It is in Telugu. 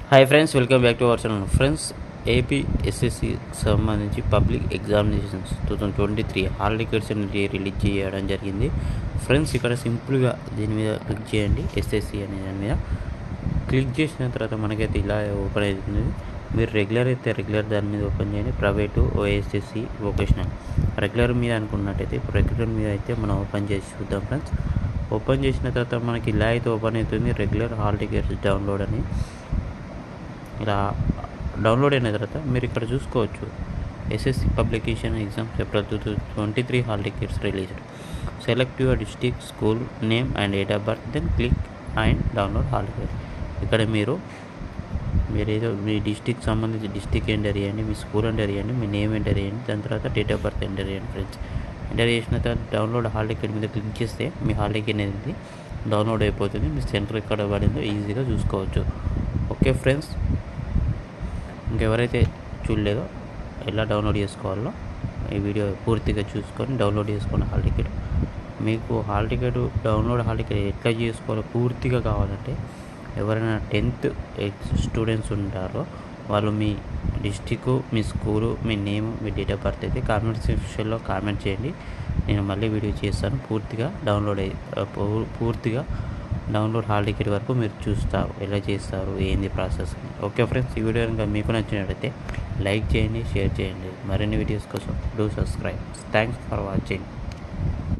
hi friends welcome back to our channel friends AP SSC సంబంధించి public examinations two thousand twenty three hall tickets అనేది రిలీజ్ చేయడం జరిగింది ఫ్రెండ్స్ ఇక్కడ సింపుల్గా దీని మీద క్లిక్ చేయండి ఎస్ఎస్సి అనే దాని మీద క్లిక్ చేసిన తర్వాత మనకైతే ఇలా ఓపెన్ అవుతుంది మీరు రెగ్యులర్ అయితే రెగ్యులర్ దాని మీద ఓపెన్ చేయండి ప్రైవేటు ఓఎస్ఎస్సి వొకేషనల్ రెగ్యులర్ మీద అనుకున్నట్టయితే ఇప్పుడు రెగ్యులర్ మీద అయితే మనం ఓపెన్ చేసి చూద్దాం ఫ్రెండ్స్ ఓపెన్ చేసిన తర్వాత మనకి ఇలా అయితే ఓపెన్ అవుతుంది రెగ్యులర్ హాల్ టికెట్స్ డౌన్లోడ్ అని ఇలా డౌన్లోడ్ అయిన తర్వాత మీరు ఇక్కడ చూసుకోవచ్చు SSC publication exams April two twenty three hall tickets released select your district school name and date of birth then click and download hall ticket ఇక్కడ మీరు మీరు ఏదో మీ డిస్టిక్ సంబంధించి డిస్టిక్ ఎంటర్ చేయండి మీ స్కూల్ ఎంటర్ చేయండి మీ నేమ్ ఎంటర్ చేయండి దాని తర్వాత డేట్ ఆఫ్ బర్త్ ఎంటర్ చేయండి ఫ్రెండ్స్ ఎంటర్ చేసిన తర్వాత డౌన్లోడ్ హాల్ టికెట్ మీద క్లిక్ చేస్తే మీ హాల్ టికెట్ అనేది డౌన్లోడ్ అయిపోతుంది మీ సెంటర్ ఎక్కడ పడిందో ఈజీగా చూసుకోవచ్చు ఓకే ఫ్రెండ్స్ ఇంకెవరైతే చూడలేదో ఎలా డౌన్లోడ్ చేసుకోవాలో ఈ వీడియో పూర్తిగా చూసుకొని డౌన్లోడ్ చేసుకోండి హాల్ టికెట్ మీకు hall ticket download hall ticket ఎట్లా చేసుకోవాలో పూర్తిగా కావాలంటే ఎవరైనా టెన్త్ స్టూడెంట్స్ ఉంటారో వాళ్ళు మీ డిస్టిక్ మీ స్కూలు మీ నేమ్ మీ డేట్ ఆఫ్ బర్త్ అయితే కామెంట్ సెక్షన్లో కామెంట్ చేయండి నేను మళ్ళీ వీడియో చేస్తాను పూర్తిగా డౌన్లోడ్ అయ్యి పూ- పూర్తిగా డౌన్లోడ్ హాల్ టికెట్ వరకు మీరు చూస్తారు ఎలా చేస్తారు ఏంది ప్రాసెస్ అని ఓకే ఫ్రెండ్స్ ఈ వీడియో కనుక మీకు నచ్చినట్లయితే లైక్ చేయండి షేర్ చేయండి మరిన్ని వీడియోస్ కోసం do subscribe thanks for watching